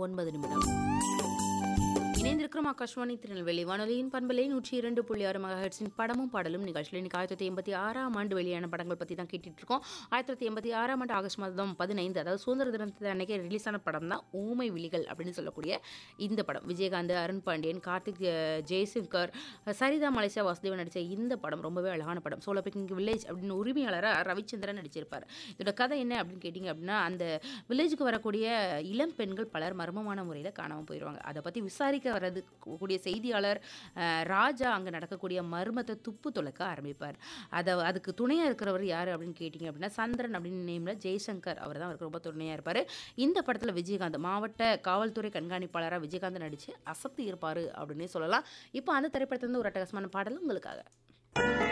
ஒன்பது நிமிடம் இணைந்திருக்கிறோம் ஆகாஷ்வாணி திருநெல்வேலி வானொலியின் பண்பலை நூற்றி இரண்டு புள்ளி ஆறு மகாஹெட்ஸின் படமும் பாடலும் நிகழ்ச்சியில் இன்னைக்கு ஆயிரத்தி தொள்ளாயிரத்தி எண்பத்தி ஆறாம் ஆண்டு வெளியான படங்கள் பற்றி தான் கேட்டுட்டு இருக்கோம் ஆயிரத்தி தொள்ளாயிரத்தி எண்பத்தி ஆறாம் ஆண்டு ஆகஸ்ட் மாதம் பதினைந்து அதாவது சுதந்திர தினத்தை அன்னைக்கு ரிலீஸ் ஆன படம் தான் ஊமை விழிகள் அப்படின்னு சொல்லக்கூடிய இந்த படம் விஜயகாந்த் அருண் பாண்டியன் கார்த்திக் அஹ், ஜெய்சங்கர் அஹ், சரிதா மலேசியா வாசுதேவன் நடித்த இந்த படம் ரொம்பவே அழகான படம் சோலபிக்கிங் வில்லேஜ் அப்படின்னு உரிமையாளராக ரவிச்சந்திரன் நடிச்சிருப்பார் இதோட கதை என்ன அப்படின்னு கேட்டிங்க அப்படின்னா அந்த வில்லேஜுக்கு வரக்கூடிய இளம் பெண்கள் பலர் மர்மமான முறையில் காணாமல் போயிடுவாங்க அதை பற்றி விசாரிக்க வர்றது கூடிய செய்தியாளர் அஹ், ராஜா அங்கே நடக்கக்கூடிய மர்மத்தை துப்பு துளக்க ஆரம்பிப்பார் அதை அதுக்கு துணையாக இருக்கிறவர் யார் அப்படின்னு கேட்டிங்க அப்படின்னா சந்திரன் அப்படின்னு நேமில் ஜெய்சங்கர் அவர் தான் அவருக்கு ரொம்ப துணையாக இருப்பார் இந்த படத்தில் விஜயகாந்த் மாவட்ட காவல்துறை கண்காணிப்பாளராக விஜயகாந்த் நடித்து அசத்தி இருப்பார் அப்படின்னே சொல்லலாம் இப்போ அந்த திரைப்படத்துலேருந்து ஒரு அட்டகாசமான பாடல் உங்களுக்காக